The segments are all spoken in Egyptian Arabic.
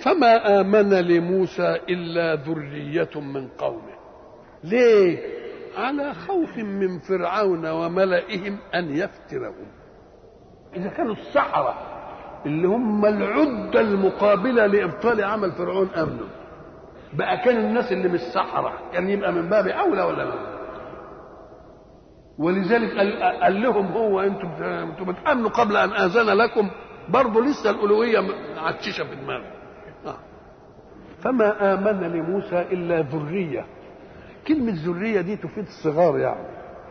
فما آمن لموسى إلا ذرية من قومه ليه على خوف من فرعون وملئهم أن يفتنهم إذا كانوا السحرة اللي هم العدة المقابلة لإبطال عمل فرعون أمنوا بقى كان الناس اللي مش سحرة كان يبقى من باب أولى ولا لا ولذلك قال, قال لهم هو انتم انتم بتامنوا قبل ان اذن لكم برضه لسه الالوهيه عتشه في دماغه آه. فما امن لموسى الا ذريه كلمه ذريه دي تفيد الصغار يعني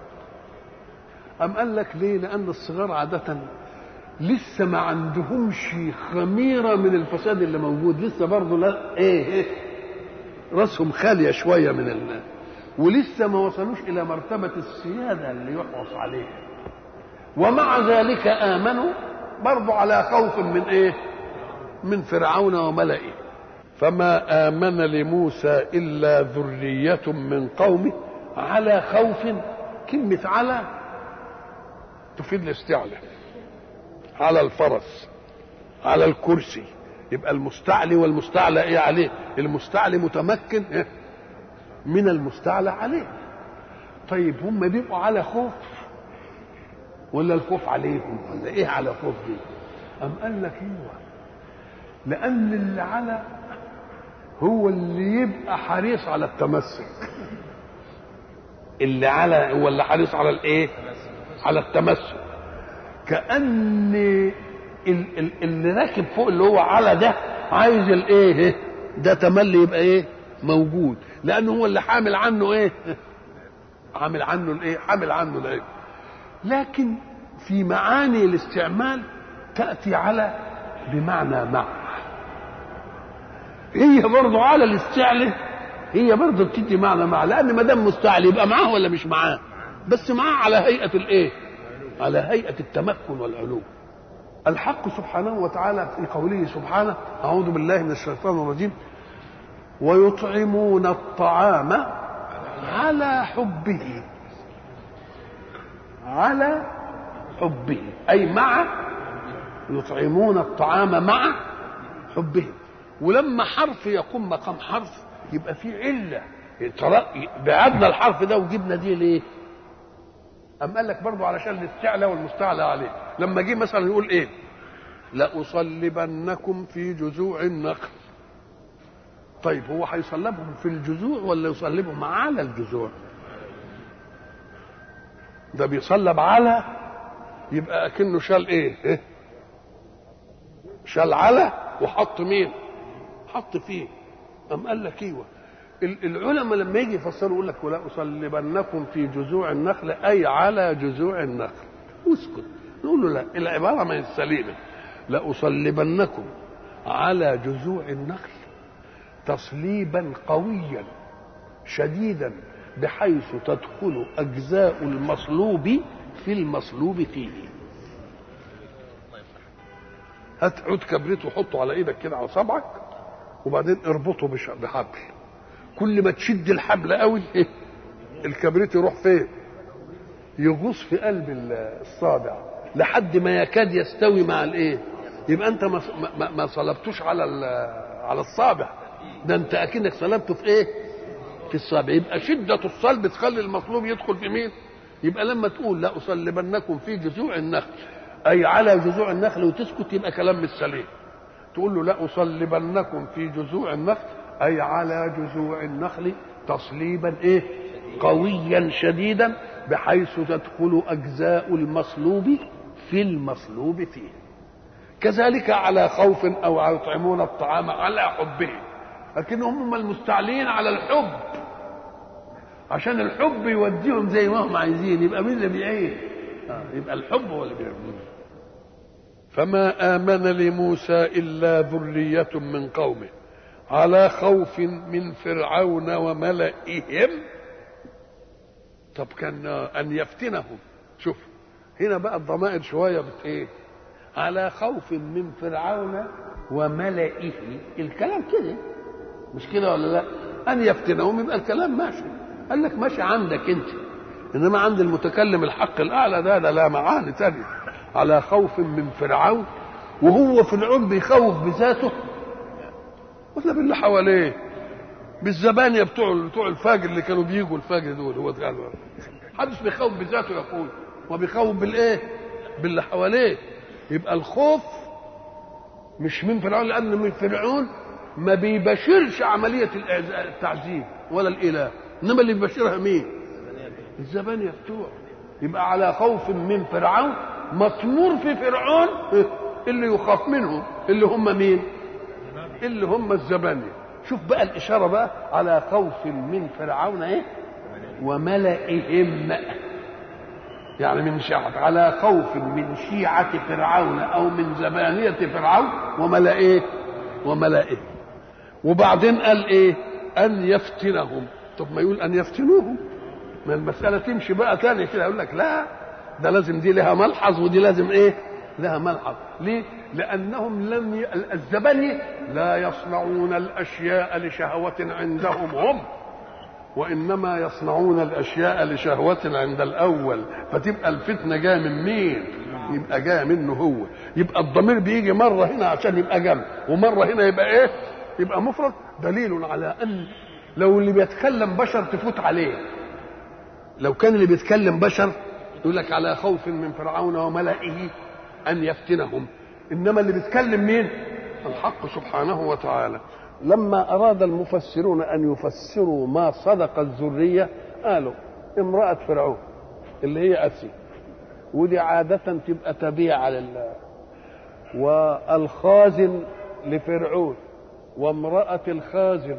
أم قال لك ليه لأن الصغار عادة لسه ما عندهمش خميرة من الفساد اللي موجود لسه برضه لا إيه, إيه راسهم خالية شوية من ال... ولسه ما وصلوش إلى مرتبة السيادة اللي يحرص عليها ومع ذلك آمنوا برضه على خوف من إيه من فرعون وملئه فما آمن لموسى إلا ذرية من قومه على خوف كلمة على تفيد الاستعلاء على الفرس على الكرسي يبقى المستعلي والمستعلى ايه عليه المستعلي متمكن إيه؟ من المستعلى عليه طيب هم بيبقوا على خوف ولا الخوف عليهم ولا ايه على خوف دي ام قال لك ايوه لان اللي على هو اللي يبقى حريص على التمسك اللي على هو اللي حريص على الايه على التمسك كان اللي راكب فوق اللي هو على ده عايز الايه ده تملي يبقى ايه موجود لانه هو اللي حامل عنه ايه حامل عنه الايه حامل عنه الايه لكن في معاني الاستعمال تاتي على بمعنى مع هي برضه على الاستعلى هي برضه بتدي معنى مع لان ما دام مستعلي يبقى معاه ولا مش معاه بس معاه على هيئه الايه على هيئه التمكن والعلو الحق سبحانه وتعالى في قوله سبحانه اعوذ بالله من الشيطان الرجيم ويطعمون الطعام على حبه على حبه اي مع يطعمون الطعام مع حبه ولما حرف يقوم مقام حرف يبقى في عله بعدنا الحرف ده وجبنا دي ليه؟ أم قال لك برضه علشان الاستعلى والمستعلى عليه لما جه مثلا يقول ايه لأصلبنكم في جذوع النخل طيب هو هيصلبهم في الجذوع ولا يصلبهم على الجذوع ده بيصلب على يبقى اكنه شال ايه, إيه؟ شال على وحط مين حط فيه أم قال لك ايوه العلماء لما يجي يفسروا يقول لك ولا اصلبنكم في جذوع النخل اي على جذوع النخل اسكت نقول له لا العباره ما هي سليمه لاصلبنكم على جذوع النخل تصليبا قويا شديدا بحيث تدخل اجزاء المصلوب في المصلوب فيه هات عود كبريت وحطه على ايدك كده على صبعك وبعدين اربطه بحبل كل ما تشد الحبل قوي الكبريت يروح فين يغوص في قلب الصابع لحد ما يكاد يستوي مع الايه يبقى انت ما ما, ما صلبتوش على على الصابع ده انت اكنك صلبته في ايه في الصابع يبقى شده الصلب تخلي المصلوب يدخل في مين يبقى لما تقول لا اصلبنكم في جذوع النخل اي على جذوع النخل وتسكت يبقى كلام مش سليم تقول له لا اصلبنكم في جذوع النخل اي على جذوع النخل تصليبا ايه قويا شديدا بحيث تدخل اجزاء المصلوب في المصلوب فيه كذلك على خوف او يطعمون الطعام على حبه لكنهم هم المستعلين على الحب عشان الحب يوديهم زي ما هم عايزين يبقى مين اللي بيعين آه يبقى الحب هو اللي بيعين فما آمن لموسى إلا ذرية من قومه على خوف من فرعون وملئهم طب كان ان يفتنهم شوف هنا بقى الضمائر شويه بت ايه على خوف من فرعون وملئه الكلام كده مش كده ولا لا ان يفتنهم يبقى الكلام ماشي قال لك ماشي عندك انت انما عند المتكلم الحق الاعلى ده ده لا معاني تانية على خوف من فرعون وهو فرعون بيخوف بذاته ولا باللي حواليه بالزبانية بتوع بتوع الفاجر اللي كانوا بيجوا الفاجر دول هو قال محدش بيخوف بذاته يقول وبيخوف بالايه؟ باللي حواليه يبقى الخوف مش من فرعون لان من فرعون ما بيبشرش عمليه التعذيب ولا الاله انما اللي بيبشرها مين؟ الزبانية بتوع يبقى على خوف من فرعون مطمور في فرعون اللي يخاف منهم اللي هم مين؟ اللي هم الزبانية شوف بقى الإشارة بقى على خوف من فرعون إيه؟ وملئهم يعني من شيعة على خوف من شيعة فرعون أو من زبانية فرعون وملئه وملئه وبعدين قال إيه؟ أن يفتنهم طب ما يقول أن يفتنوهم ما المسألة تمشي بقى تاني كده يقول لك لا ده لازم دي لها ملحظ ودي لازم إيه؟ لها ملحظ ليه؟ لأنهم لم ي... الزبني لا يصنعون الأشياء لشهوة عندهم هم وإنما يصنعون الأشياء لشهوة عند الأول فتبقى الفتنة جاية من مين؟ يبقى جاية منه هو يبقى الضمير بيجي مرة هنا عشان يبقى جمع ومرة هنا يبقى إيه؟ يبقى مفرد دليل على أن لو اللي بيتكلم بشر تفوت عليه لو كان اللي بيتكلم بشر يقول لك على خوف من فرعون وملئه أن يفتنهم إنما اللي بيتكلم مين؟ الحق سبحانه وتعالى لما أراد المفسرون أن يفسروا ما صدق الذرية قالوا امرأة فرعون اللي هي أسي ودي عادة تبقى تبيع لله والخازن لفرعون وامرأة الخازن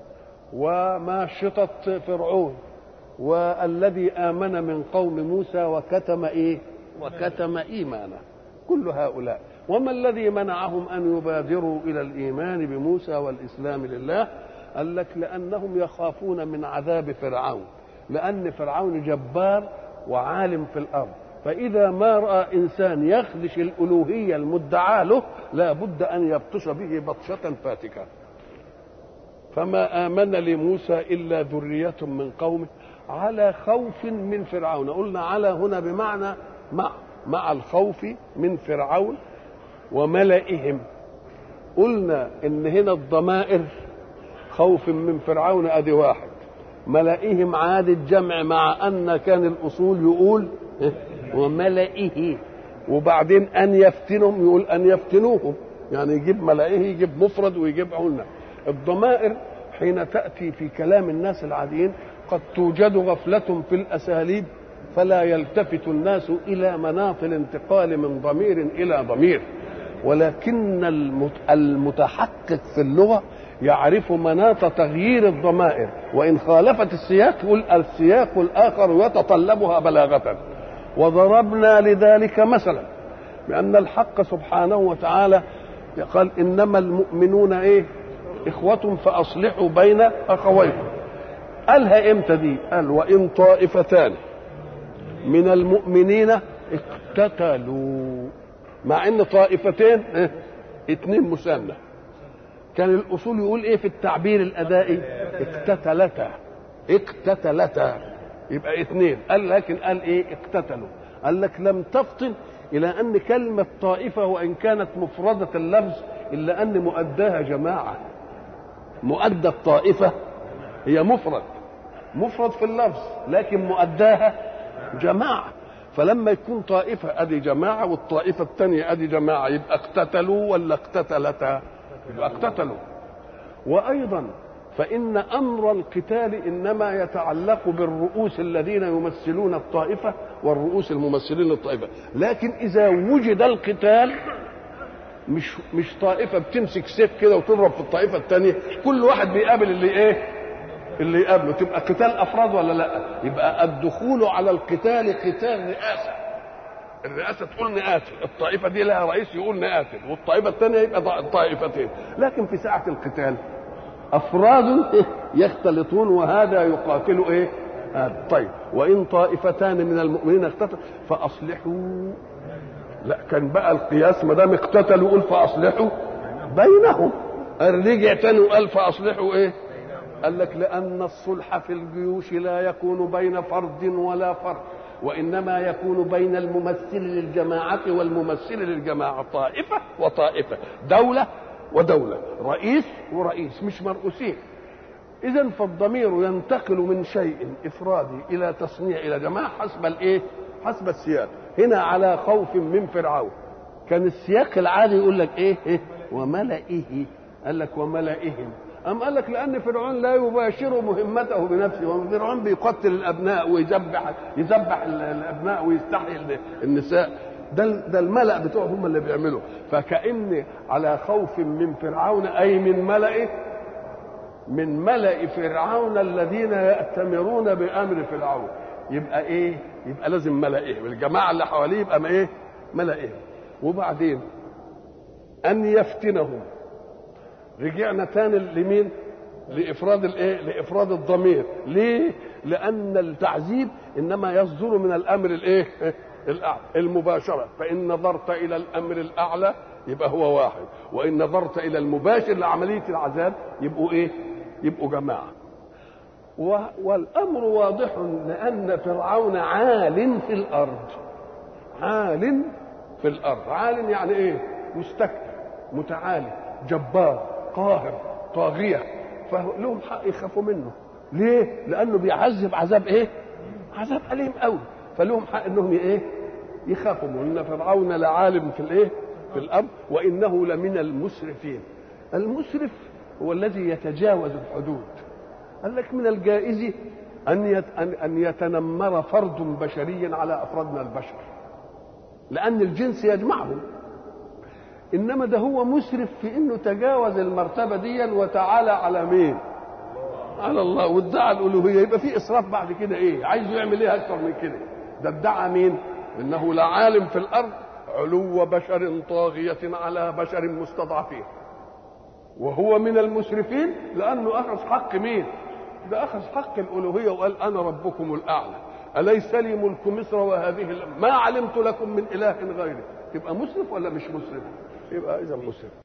وماشطة فرعون والذي آمن من قوم موسى وكتم إيه وكتم إيمانه كل هؤلاء وما الذي منعهم أن يبادروا إلى الإيمان بموسى والإسلام لله قال لك لأنهم يخافون من عذاب فرعون لأن فرعون جبار وعالم في الأرض فإذا ما رأى إنسان يخدش الألوهية المدعاة له لا بد أن يبطش به بطشة فاتكة فما آمن لموسى إلا ذرية من قومه على خوف من فرعون قلنا على هنا بمعنى مع مع الخوف من فرعون وملئهم قلنا ان هنا الضمائر خوف من فرعون ادي واحد ملئهم عاد الجمع مع ان كان الاصول يقول وملئه وبعدين ان يفتنهم يقول ان يفتنوهم يعني يجيب ملئه يجيب مفرد ويجيب قلنا الضمائر حين تاتي في كلام الناس العاديين قد توجد غفله في الاساليب فلا يلتفت الناس الى مناط الانتقال من ضمير الى ضمير ولكن المتحقق في اللغه يعرف مناط تغيير الضمائر وان خالفت السياق يقول السياق الاخر يتطلبها بلاغه وضربنا لذلك مثلا بان الحق سبحانه وتعالى قال انما المؤمنون ايه اخوه فاصلحوا بين اخويكم قالها امتى دي قال وان طائفتان من المؤمنين اقتتلوا مع ان طائفتين اه اتنين مثنى كان الاصول يقول ايه في التعبير الادائي اقتتلتا اقتتلتا يبقى اتنين قال لكن قال ايه اقتتلوا قال لك لم تفطن الى ان كلمه طائفه وان كانت مفرده اللفظ الا ان مؤداها جماعه مؤدى الطائفه هي مفرد مفرد في اللفظ لكن مؤداها جماعه فلما يكون طائفة أدي جماعة والطائفة الثانية أدي جماعة يبقى اقتتلوا ولا اقتتلتا يبقى اقتتلوا وأيضا فإن أمر القتال إنما يتعلق بالرؤوس الذين يمثلون الطائفة والرؤوس الممثلين للطائفة لكن إذا وجد القتال مش مش طائفة بتمسك سيف كده وتضرب في الطائفة الثانية كل واحد بيقابل اللي إيه اللي يقابله تبقى قتال افراد ولا لا يبقى الدخول على القتال قتال رئاسه الرئاسه تقول نقاتل الطائفه دي لها رئيس يقول نقاتل والطائفه الثانيه يبقى طائفتين لكن في ساعه القتال افراد يختلطون وهذا يقاتل ايه هذا طيب وان طائفتان من المؤمنين اقتتلوا فاصلحوا لا كان بقى القياس ما دام اقتتلوا يقول فاصلحوا بينهم رجع تاني وقال فاصلحوا ايه قال لك لأن الصلح في الجيوش لا يكون بين فرد ولا فرد وإنما يكون بين الممثل للجماعة والممثل للجماعة طائفة وطائفة دولة ودولة رئيس ورئيس مش مرؤوسين إذا فالضمير ينتقل من شيء إفرادي إلى تصنيع إلى جماعة حسب الإيه؟ حسب السياق هنا على خوف من فرعون كان السياق العادي يقول لك إيه؟ إيه؟ وملئه قال لك وملئهم أم قال لك لأن فرعون لا يباشر مهمته بنفسه وفرعون بيقتل الأبناء ويذبح يذبح الأبناء ويستحيي النساء ده ده الملأ بتوعهم هم اللي بيعملوا فكأن على خوف من فرعون أي من ملئه من ملأ فرعون الذين يأتمرون بأمر فرعون يبقى إيه؟ يبقى لازم ملئهم الجماعة اللي حواليه يبقى ما إيه؟ ملئهم وبعدين أن يفتنهم رجعنا تاني لمين؟ لافراد الايه؟ لافراد الضمير، ليه؟ لان التعذيب انما يصدر من الامر الايه؟ الاعلى المباشره، فان نظرت الى الامر الاعلى يبقى هو واحد، وان نظرت الى المباشر لعمليه العذاب يبقوا ايه؟ يبقوا جماعه. والامر واضح لان فرعون عال في الارض. عال في الارض، عال يعني ايه؟ مستكبر، متعالي، جبار، قاهر طاغيه فلهم حق يخافوا منه ليه لانه بيعذب عذاب ايه عذاب اليم قوي فلهم حق انهم ايه يخافوا منه ان فرعون لعالم في الايه في الارض وانه لمن المسرفين المسرف هو الذي يتجاوز الحدود قال لك من الجائز ان ان يتنمر فرد بشري على افراد من البشر لان الجنس يجمعهم انما ده هو مسرف في انه تجاوز المرتبه دي وتعالى على مين على الله وادعى الالوهيه يبقى في اسراف بعد كده ايه عايز يعمل ايه اكثر من كده ده ادعى مين انه لعالم في الارض علو بشر طاغيه على بشر مستضعفين وهو من المسرفين لانه اخذ حق مين ده اخذ حق الالوهيه وقال انا ربكم الاعلى اليس لي ملك مصر وهذه ما علمت لكم من اله غيري تبقى مسرف ولا مش مسرف يبقى اذا مسرف